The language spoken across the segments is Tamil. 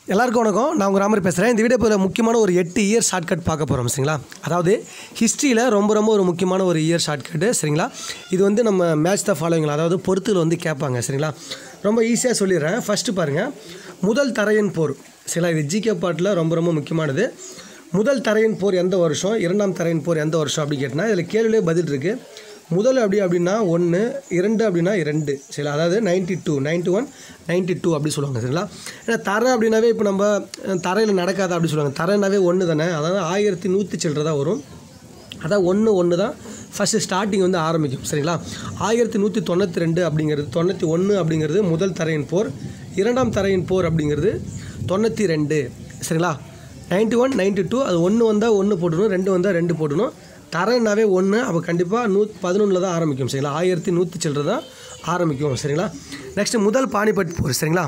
எல்லாருக்கும் வணக்கம் நான் உங்கள் ராமர் பேசுகிறேன் இந்த வீடியோ இப்போ முக்கியமான ஒரு எட்டு இயர் ஷார்ட்கட் பார்க்க போகிறோம் சரிங்களா அதாவது ஹிஸ்ட்ரியில் ரொம்ப ரொம்ப ஒரு முக்கியமான ஒரு இயர் ஷார்ட்கட்டு சரிங்களா இது வந்து நம்ம மேட்ச் த ஃபாலோவிங் அதாவது பொறுத்துகள் வந்து கேட்பாங்க சரிங்களா ரொம்ப ஈஸியாக சொல்லிடுறேன் ஃபஸ்ட்டு பாருங்கள் முதல் தரையன் போர் சரிங்களா இது ஜிகே பாட்டில் ரொம்ப ரொம்ப முக்கியமானது முதல் தரையன் போர் எந்த வருஷம் இரண்டாம் தரையன் போர் எந்த வருஷம் அப்படின்னு கேட்டால் இதில் கேள்வியிலே பதில் இருக்குது முதல் அப்படி அப்படின்னா ஒன்று இரண்டு அப்படின்னா ரெண்டு சரிங்களா அதாவது ninety two ninety one ninety two அப்படி சொல்லுவாங்க சரிங்களா ஏன்னா தரை அப்படின்னாவே இப்போ நம்ம தரையில் நடக்காத அப்படி சொல்லுவாங்க தரைனாவே ஒன்று தானே அதாவது ஆயிரத்தி நூற்றி சில்லற தான் வரும் அதான் ஒன்று ஒன்று தான் ஃபஸ்ட்டு ஸ்டார்டிங் வந்து ஆரம்பிக்கும் சரிங்களா ஆயிரத்தி நூற்றி தொண்ணூற்றி ரெண்டு அப்படிங்கிறது தொண்ணூற்றி ஒன்று அப்படிங்கிறது முதல் தரையின் போர் இரண்டாம் தரையின் போர் அப்படிங்கிறது தொண்ணூற்றி ரெண்டு சரிங்களா நைன்ட்டி ஒன் நைன்ட்டி டூ அது ஒன்று வந்தால் ஒன்று போடணும் ரெண்டு வந்தால் ரெண்டு போடணும் தரேன்னாவே ஒன்று அப்போ கண்டிப்பாக நூ பதினொன்றில் தான் ஆரம்பிக்கும் சரிங்களா ஆயிரத்தி நூற்றி சில்லற தான் ஆரம்பிக்கும் சரிங்களா நெக்ஸ்ட்டு முதல் பானிபட் போர் சரிங்களா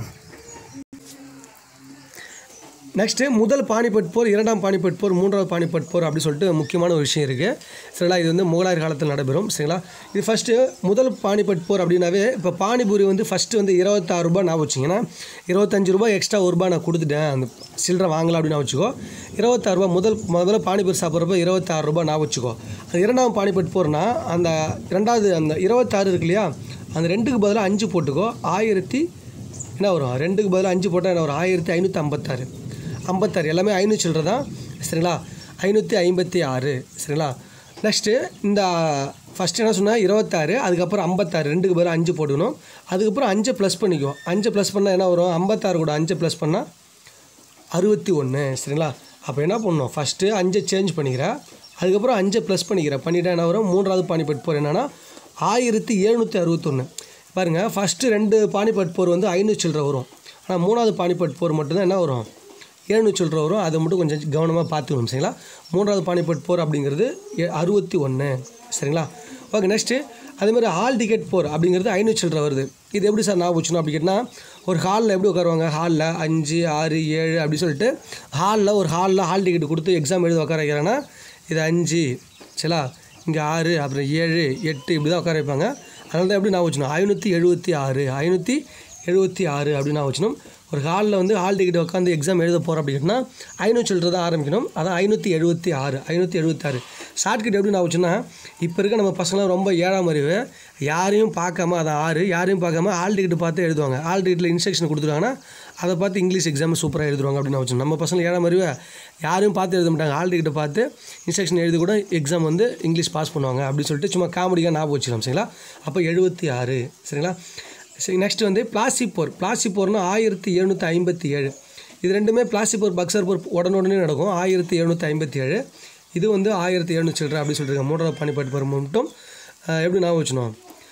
நெக்ஸ்ட்டு முதல் பானிபட் போர் இரண்டாம் பானிபட் போர் மூன்றாவது பானிபட் போர் அப்படி சொல்லிட்டு முக்கியமான ஒரு விஷயம் இருக்குது சரிங்களா இது வந்து முகலாயர் காலத்தில் நடைபெறும் சரிங்களா இது ஃபஸ்ட்டு முதல் பானிபட் போர் அப்படின்னாவே இப்போ பானிபூரி வந்து ஃபஸ்ட்டு வந்து இருபத்தாறு ரூபாய் நான் வச்சிங்கன்னா இருபத்தஞ்சு ரூபாய் எக்ஸ்ட்ரா ஒரு ரூபாய் நான் கொடுத்துட்டேன் அந்த சில்லறை வாங்கலாம் அப்படின்னு வச்சுக்கோ இருபத்தாறு ரூபாய் முதல் முதல்ல பானிபூரி சாப்பிட்றப்ப இருபத்தாறு ரூபாய் நான் வச்சுக்கோ அந்த இரண்டாம் பானிபட் போர்னா அந்த ரெண்டாவது அந்த இருபத்தாறு இருக்கு இல்லையா அந்த ரெண்டுக்கு பதிலாக அஞ்சு போட்டுக்கோ ஆயிரத்தி என்ன வரும் ரெண்டுக்கு பதிலாக அஞ்சு போட்டால் என்ன வரும் ஆயிரத்தி ஐநூற்றி ஐம்பத்தாறு ஐம்பத்தாறு எல்லாமே ஐநூற்றி சில்லற தான் சரிங்களா ஐநூற்றி ஐம்பத்தி ஆறு சரிங்களா நெக்ஸ்ட்டு இந்த ஃபஸ்ட்டு என்ன சொன்னால் இருபத்தாறு அதுக்கப்புறம் ஐம்பத்தாறு ரெண்டுக்கு பதிலாக அஞ்சு போடணும் அதுக்கப்புறம் அஞ்சை ப்ளஸ் பண்ணிக்கோ அஞ்சை ப்ளஸ் பண்ணால் என்ன வரும் ஐம்பத்தாறு கூட அஞ்சை ப்ளஸ் பண்ணால் அறுபத்தி ஒன்று சரிங்களா அப்போ என்ன பண்ணணும் ஃபஸ்ட்டு அஞ்சை சேஞ்ச் பண்ணிக்கிறேன் அதுக்கப்புறம் அஞ்சை ப்ளஸ் பண்ணிக்கிறேன் பண்ணிட்டா என்ன வரும் மூன்றாவது பானிபட் போர் என்னென்னா ஆயிரத்தி எழுநூற்றி அறுபத்தொன்று பாருங்கள் ஃபஸ்ட்டு ரெண்டு பானிபட் போர் வந்து ஐநூறு சில்லற வரும் ஆனால் மூணாவது பானிபட் போர் மட்டும்தான் என்ன வரும் எழுநூறு சில்லற வரும் அதை மட்டும் கொஞ்சம் கவனமாக பார்த்துக்கணும் சரிங்களா மூன்றாவது பானிபட் போர் அப்படிங்கிறது எ- அறுபத்தி ஒன்று சரிங்களா ஓகே நெக்ஸ்ட்டு அதேமாதிரி ஹால் டிக்கெட் போர் அப்படிங்கிறது ஐநூறு சில்லற வருது இது எப்படி சார் நான் வச்சுணும் அப்படி கேட்டால் ஒரு ஹாலில் எப்படி உட்காருவாங்க ஹாலில் அஞ்சு ஆறு ஏழு அப்படி சொல்லிட்டு ஹாலில் ஒரு ஹாலில் ஹால் டிக்கெட் கொடுத்து எக்ஸாம் எழுத உட்கார வைக்கிறாங்கன்னா இது அஞ்சு சரிங்களா இங்கே ஆறு அப்புறம் ஏழு எட்டு இப்படி தான் உட்கார வைப்பாங்க அதனால தான் எப்படி நான் வச்சுணும் ஐநூற்றி எழுபத்தி ஆறு ஐநூற்றி எழுபத்தி ஆறு அப்படின்னு நான் வச்சுணும் ஒரு ஹாலில் வந்து ஹால் டிக்கெட் உட்காந்து எக்ஸாம் எழுத போகிறோம் அப்படின்னா ஐநூற்றி சில்லற தான் ஆரம்பிக்கணும் அதான் ஐநூற்றி எழுபத்தி ஆறு ஐநூற்றி எழுபத்தாறு ஷார்ட்கட் எப்படி நான் வச்சுன்னா இப்போ இருக்க நம்ம பசங்களாம் ரொம்ப ஏழாம் அறிவு யாரையும் பார்க்காம அதை ஆறு யாரையும் பார்க்காம ஹால் டிக்கெட் பார்த்து எழுதுவாங்க ஹால் டிக்கெட்டில் இன்ஸ்ட்ரக்ஷன் கொடுத்துருவாங்கன்னா அதை பார்த்து இங்கிலீஷ் எக்ஸாம் சூப்பராக எழுதுவாங்க அப்படின்னு நான் வச்சோம் நம்ம பசங்க ஏழாம் அறிவு யாரையும் பார்த்து எழுத மாட்டாங்க ஹால் டிக்கெட்டை பார்த்து இன்ஸ்ட்ரக்ஷன் எழுதி கூட எக்ஸாம் வந்து இங்கிலீஷ் பாஸ் பண்ணுவாங்க அப்படின்னு சொல்லிட்டு சும்மா காமெடியாக ஞாபகம் வச்சுக்கலாம் சரிங்களா அப்போ எழுபத்தி ஆறு சரிங்களா சரி நெக்ஸ்ட் வந்து பிளாசி போர் பிளாசி போர்னா ஆயிரத்தி எழுநூற்றி ஐம்பத்தி ஏழு இது ரெண்டுமே பிளாசி போர் பக்சர் போர் உடனுடனே நடக்கும் ஆயிரத்தி எழுநூற்றி ஐம்பத்தி ஏழு இது வந்து ஆயிரத்தி எழுநூற்றி சில்லற அப்படின்னு சொல்லியிருக்காங்க மூன்றாவது பனிப்பட்டு போர் மட்டும் அஹ், எப்படி ஞாபகம் வச்சுனோம்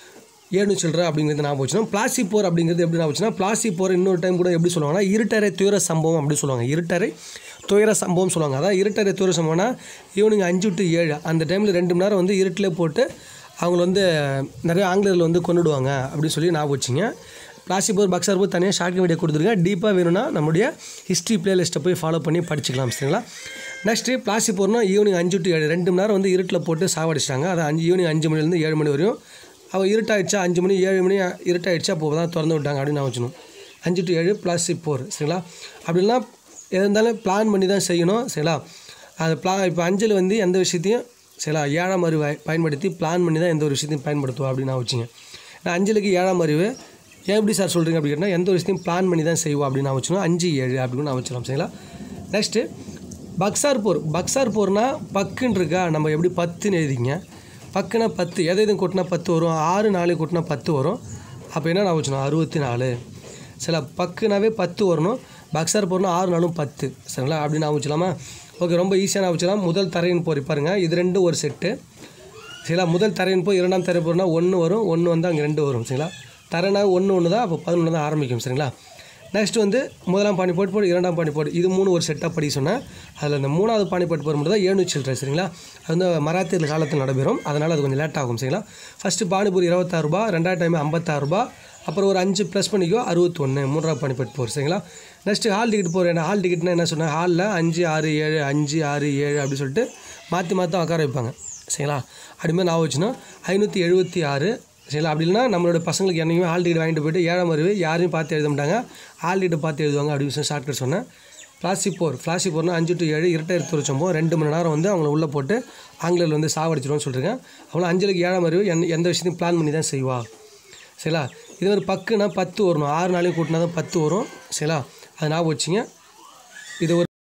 ஏழு சில்லற அப்படிங்கிறது ஞாபகம் வச்சுனோம் பிளாசி போர் அப்படிங்கிறது எப்படி ஞாபகம் வச்சுனா பிளாசி போர் இன்னொரு டைம் கூட எப்படி சொல்லுவாங்கன்னா இருட்டரை துயர சம்பவம் அப்படி சொல்லுவாங்க இருட்டரை துயர சம்பவம் சொல்லுவாங்க அதான் இருட்டரை துயர சம்பவம்னா ஈவினிங் அஞ்சு டு ஏழு அந்த டைமில் ரெண்டு மணி நேரம் வந்து இருட்டிலே போட்டு அவங்கள வந்து நிறைய ஆங்கிலேயர்கள் வந்து கொண்டுடுவாங்க அப்படின்னு சொல்லி ஞாபகம் வச்சுங்க பிளாஸ்டிக் போர் பக்ஸர் போர் தனியாக ஷார்ட் வீடியோ கொடுத்துருக்கேன் டீப்பாக வேணும்னா நம்முடைய ஹிஸ்ட்ரி பிளேலிஸ்ட்டை போய் ஃபாலோ பண்ணி படிச்சுக்கலாம் சரிங்களா நெக்ஸ்ட்டு பிளாஸ்டிக் போர்னா ஈவினிங் அஞ்சு டு ஏழு ரெண்டு மணி நேரம் வந்து இருட்டில் போட்டு சாவடிச்சிட்டாங்க அது அஞ்சு ஈவினிங் அஞ்சு மணிலேருந்து ஏழு மணி வரையும் அவள் இருட்டாயிடுச்சா அஞ்சு மணி ஏழு மணி இருட்டாயிடுச்சா அப்போ தான் திறந்து விட்டாங்க அப்படின்னு நான் வச்சுக்கணும் அஞ்சு டு ஏழு பிளாஸ்டிக் போர் சரிங்களா அப்படின்னா எது இருந்தாலும் பிளான் பண்ணி தான் செய்யணும் சரிங்களா அது பிளா இப்போ அஞ்சல் வந்து எந்த விஷயத்தையும் சரிங்களா ஏழாம் அறிவை பயன்படுத்தி பிளான் பண்ணி தான் எந்த ஒரு விஷயத்தையும் பயன்படுத்துவோம் அப்படின்னு நான் வச்சுங்க நான் அஞ்சலுக்கு ஏழாம் அறிவு ஏன் எப்படி சார் சொல்கிறீங்க அப்படி கேட்டால் எந்த ஒரு விஷயத்தையும் பிளான் பண்ணி தான் செய்வோம் அப்படின்னு நான் வச்சுக்கணும் அஞ்சு ஏழு அப்படின்னு நான் வச்சிடலாம் சரிங்களா நெக்ஸ்ட்டு பக்சார் போர் பக்சார் போர்னா பக்குன்னு இருக்கா நம்ம எப்படி பத்துன்னு எழுதிங்க பக்குனா பத்து எதை எதுவும் கொட்டினா பத்து வரும் ஆறு நாலு கொட்டினா பத்து வரும் அப்போ என்ன நான் வச்சுக்கணும் அறுபத்தி நாலு சில பக்குனாவே பத்து வரணும் பக்ஸார் போர்னா ஆறு நாளும் பத்து சரிங்களா அப்படி நான் வச்சுலாமா ஓகே ரொம்ப ஈஸியாக நான் வச்சுக்கலாம் முதல் தரையின் போர் பாருங்க இது ரெண்டும் ஒரு செட்டு சரிங்களா முதல் தரையின் போய் இரண்டாம் தரை போர்னா ஒன்று வரும் ஒன்று வந்து அங்கே ரெண்டு வரும் சரிங்களா தரைனா ஒன்று ஒன்று தான் அப்போ பதினொன்று தான் ஆரம்பிக்கும் சரிங்களா நெக்ஸ்ட் வந்து முதலாம் பானி போட்டு போடு இரண்டாம் பானி போடு இது மூணு ஒரு செட்டாக படி சொன்னேன் அதில் இந்த மூணாவது பானி போட்டு போகிற மட்டும் தான் ஏழு சில்லறை சரிங்களா அது வந்து மராத்தியர் காலத்தில் நடைபெறும் அதனால் அது கொஞ்சம் லேட் ஆகும் சரிங்களா ஃபஸ்ட்டு பானிபூரி இருபத்தாறு ரூபா ரெண்டாவது டைம் ஐம்பத்தாறு ரூபா அப்புறம் ஒரு அஞ்சு ப்ளஸ் பண்ணிக்கோ அறுபத்தொன்று மூன்றாவது பானிபட் போர் சரிங்களா நெக்ஸ்ட்டு ஹால் டிக்கெட் போகிறேன் ஹால் டிக்கெட்னா என்ன சொன்னேன் ஹாலில் அஞ்சு ஆறு ஏழு அஞ்சு ஆறு ஏழு அப்படி சொல்லிட்டு மாற்றி மாற்றி உட்கார வைப்பாங்க சரிங்களா அப்படிமாதிரி நான் வச்சுன்னா ஐநூற்றி எழுபத்தி ஆறு சரிங்களா அப்படி இல்லைன்னா நம்மளோட பசங்களுக்கு என்னைக்குமே ஹால் டிக்கெட் வாங்கிட்டு போயிட்டு ஏழாம் அறிவு யாரையும் பார்த்து எழுத மாட்டாங்க ஹால் டிக்கெட் பார்த்து எழுதுவாங்க அப்படி விஷயம் ஷார்ட்கட் சொன்னேன் ஃப்ளாஷி போர் ஃப்ளாஷி போர்னா அஞ்சு டு ஏழு இரட்டை எடுத்து வச்சோம்போ ரெண்டு மணி நேரம் வந்து அவங்கள உள்ளே போட்டு ஆங்கிலேயர்கள் வந்து சாவடிச்சிடுவோம்னு சொல்லியிருக்கேன் அவங்கள அஞ்சலுக்கு ஏழாம் அறிவு எந்த எந்த விஷயத்தையும் பிளான் பண்ணி தான் செய்வா சரிங்களா இது மாதிரி பக்குனா பத்து வரணும் ஆறு நாளையும் கூட்டினா தான் பத்து வரும் சரிங்களா அது ஞாபகம் வச்சுங்க இது ஒரு